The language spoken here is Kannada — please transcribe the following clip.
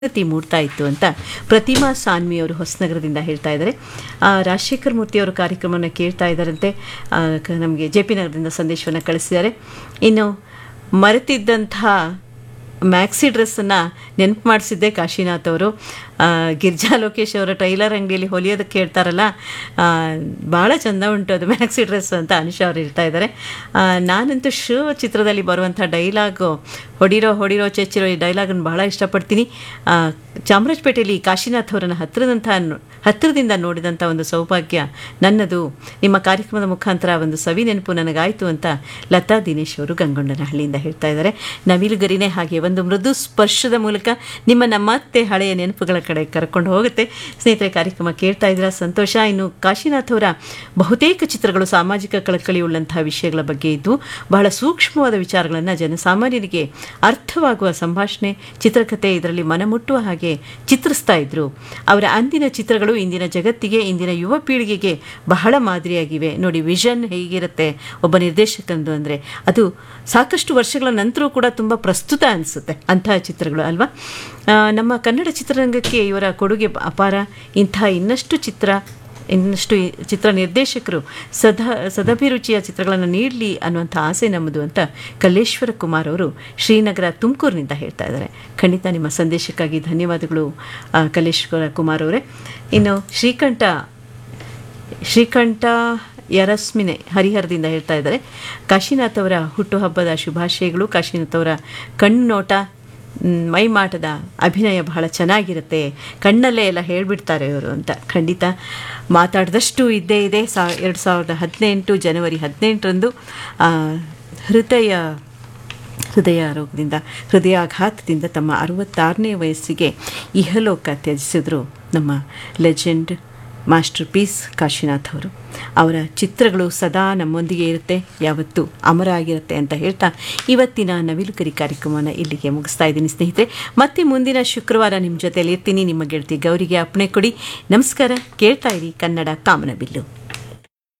ಪ್ರತಿ ಮೂಡ್ತಾ ಇತ್ತು ಅಂತ ಪ್ರತಿಮಾ ಸಾನ್ವಿ ಅವರು ಹೊಸನಗರದಿಂದ ಹೇಳ್ತಾ ಇದ್ದಾರೆ ಆ, ರಾಜಶೇಖರ್ ಮೂರ್ತಿ ಅವರು ಕಾರ್ಯಕ್ರಮವನ್ನು ಕೇಳ್ತಾ ಇದ್ದಾರಂತೆ ನಮಗೆ ಜೆ ಪಿ ನಗರದಿಂದ ಸಂದೇಶವನ್ನು ಕಳಿಸಿದ್ದಾರೆ ಇನ್ನು ಮರೆತಿದ್ದಂತಹ ಮ್ಯಾಕ್ಸಿ ಡ್ರೆಸ್ಸನ್ನು ನೆನಪು ಮಾಡಿಸಿದ್ದೆ ಕಾಶಿನಾಥ್ ಅವರು ಆ, ಗಿರ್ಜಾ ಲೋಕೇಶ್ ಅವರ ಟೈಲರ್ ಅಂಗಡಿಯಲ್ಲಿ ಹೊಲಿಯೋದಕ್ಕೆ ಹೇಳ್ತಾರಲ್ಲ ಆ, ಭಾಳ ಚಂದ ಉಂಟು ಅದು ಮ್ಯಾಕ್ಸಿ ಡ್ರೆಸ್ ಅಂತ ಅನುಷಾ ಅವರು ಹೇಳ್ತಾ ಇದ್ದಾರೆ ಆ, ನಾನಂತೂ ಶೋ ಚಿತ್ರದಲ್ಲಿ ಬರುವಂಥ ಡೈಲಾಗು ಹೊಡಿರೋ ಹೊಡಿರೋ ಚೆಚ್ಚಿರೋ ಈ ಡೈಲಾಗನ್ನು ಬಹಳ ಇಷ್ಟಪಡ್ತೀನಿ ಆ, ಚಾಮರಾಜಪೇಟೆಯಲ್ಲಿ ಕಾಶಿನಾಥ್ ಅವರನ್ನು ಹತ್ತಿರದಂಥ ಹತ್ತಿರದಿಂದ ನೋಡಿದಂಥ ಒಂದು ಸೌಭಾಗ್ಯ ನನ್ನದು ನಿಮ್ಮ ಕಾರ್ಯಕ್ರಮದ ಮುಖಾಂತರ ಒಂದು ಸವಿ ನೆನಪು ನನಗಾಯಿತು ಅಂತ ಲತಾ ದಿನೇಶ್ ಅವರು ಗಂಗೊಂಡನಹಳ್ಳಿಯಿಂದ ಹೇಳ್ತಾ ಇದ್ದಾರೆ ನವಿಲುಗರಿನೇ ಹಾಗೆ ಒಂದು ಮೃದು ಸ್ಪರ್ಶದ ಮೂಲಕ ನಿಮ್ಮನ್ನ ಮತ್ತೆ ಹಳೆಯ ನೆನಪುಗಳ ಕಡೆ ಕರ್ಕೊಂಡು ಹೋಗುತ್ತೆ ಸ್ನೇಹಿತರೆ ಕಾರ್ಯಕ್ರಮ ಕೇಳ್ತಾ ಇದ್ದೀರಾ ಸಂತೋಷ ಇನ್ನು ಕಾಶಿನಾಥ್ ಅವರ ಬಹುತೇಕ ಚಿತ್ರಗಳು ಸಾಮಾಜಿಕ ಕಳಕಳಿ ಉಳ್ಳಂತಹ ವಿಷಯಗಳ ಬಗ್ಗೆ ಇದ್ದು ಬಹಳ ಸೂಕ್ಷ್ಮವಾದ ವಿಚಾರಗಳನ್ನು ಜನಸಾಮಾನ್ಯರಿಗೆ ಅರ್ಥವಾಗುವ ಸಂಭಾಷಣೆ ಚಿತ್ರಕಥೆ ಇದರಲ್ಲಿ ಮನಮುಟ್ಟುವ ಹಾಗೆ ಚಿತ್ರಿಸ್ತಾ ಇದ್ರು ಅವರ ಅಂದಿನ ಚಿತ್ರಗಳು ಇಂದಿನ ಜಗತ್ತಿಗೆ ಇಂದಿನ ಯುವ ಪೀಳಿಗೆಗೆ ಬಹಳ ಮಾದರಿಯಾಗಿವೆ ನೋಡಿ ವಿಷನ್ ಹೇಗಿರುತ್ತೆ ಒಬ್ಬ ನಿರ್ದೇಶಕಂದು ಅಂದರೆ ಅದು ಸಾಕಷ್ಟು ವರ್ಷಗಳ ನಂತರ ಕೂಡ ತುಂಬ ಪ್ರಸ್ತುತ ಅನಿಸುತ್ತೆ ಅಂತಹ ಚಿತ್ರಗಳು ಅಲ್ವಾ ಆ, ನಮ್ಮ ಕನ್ನಡ ಚಿತ್ರರಂಗಕ್ಕೆ ಇವರ ಕೊಡುಗೆ ಅಪಾರ ಇಂಥ ಇನ್ನಷ್ಟು ಚಿತ್ರ ಇನ್ನಷ್ಟು ಈ ಚಿತ್ರ ನಿರ್ದೇಶಕರು ಸದಾ ಸದಭಿರುಚಿಯ ಚಿತ್ರಗಳನ್ನು ನೀಡಲಿ ಅನ್ನುವಂಥ ಆಸೆ ನಮ್ಮದು ಅಂತ ಕಲ್ಲೇಶ್ವರ ಕುಮಾರ್ ಅವರು ಶ್ರೀನಗರ ತುಮಕೂರಿನಿಂದ ಹೇಳ್ತಾ ಇದ್ದಾರೆ ಖಂಡಿತ ನಿಮ್ಮ ಸಂದೇಶಕ್ಕಾಗಿ ಧನ್ಯವಾದಗಳು ಆ, ಕಲ್ಲೇಶ್ವರ ಕುಮಾರ್ ಅವರೇ ಇನ್ನು ಶ್ರೀಕಂಠ ಶ್ರೀಕಂಠ ಯರಸ್ಮಿನೆ ಹರಿಹರದಿಂದ ಹೇಳ್ತಾ ಇದ್ದಾರೆ ಕಾಶಿನಾಥ್ ಅವರ ಹುಟ್ಟುಹಬ್ಬದ ಶುಭಾಶಯಗಳು ಕಾಶಿನಾಥ್ ಅವರ ಕಣ್ಣೋಟ ಮ್, ಮೈಮಾಟದ ಅಭಿನಯ ಬಹಳ ಚೆನ್ನಾಗಿರುತ್ತೆ ಕಣ್ಣಲ್ಲೇ ಎಲ್ಲ ಹೇಳಿಬಿಡ್ತಾರೆ ಇವರು ಅಂತ ಖಂಡಿತ ಮಾತಾಡಿದಷ್ಟು ಇದ್ದೇ ಇದೆ ಸಾ ಎರಡು ಸಾವಿರದ ಹದಿನೆಂಟು ಜನವರಿ ಹದಿನೆಂಟರಂದು ಆ, ಹೃದಯ ಹೃದಯ ರೋಗದಿಂದ ಹೃದಯಾಘಾತದಿಂದ ತಮ್ಮ ಅರವತ್ತಾರನೇ ವಯಸ್ಸಿಗೆ ಇಹಲೋಕ ತ್ಯಜಿಸಿದ್ರು ನಮ್ಮ ಲೆಜೆಂಡ್ ಮಾಸ್ಟರ್ ಪೀಸ್ ಕಾಶಿನಾಥ್ ಅವರು ಅವರ ಚಿತ್ರಗಳು ಸದಾ ನಮ್ಮೊಂದಿಗೆ ಇರುತ್ತೆ ಯಾವತ್ತೂ ಅಮರ ಆಗಿರುತ್ತೆ ಅಂತ ಹೇಳ್ತಾ ಇವತ್ತಿನ ನವಿಲುಕರಿ ಕಾರ್ಯಕ್ರಮವನ್ನು ಇಲ್ಲಿಗೆ ಮುಗಿಸ್ತಾ ಇದ್ದೀನಿ ಸ್ನೇಹಿತರೆ ಮತ್ತೆ ಮುಂದಿನ ಶುಕ್ರವಾರ ನಿಮ್ಮ ಜೊತೆಯಲ್ಲಿ ಇರ್ತೀನಿ ನಿಮ್ಮ ಗೆಳತಿ ಗೌರಿಗೆ ಅಪ್ಪಣೆ ಕೊಡಿ ನಮಸ್ಕಾರ ಕೇಳ್ತಾ ಇರಿ ಕನ್ನಡ ಕಾಮನಬಿಲ್ಲು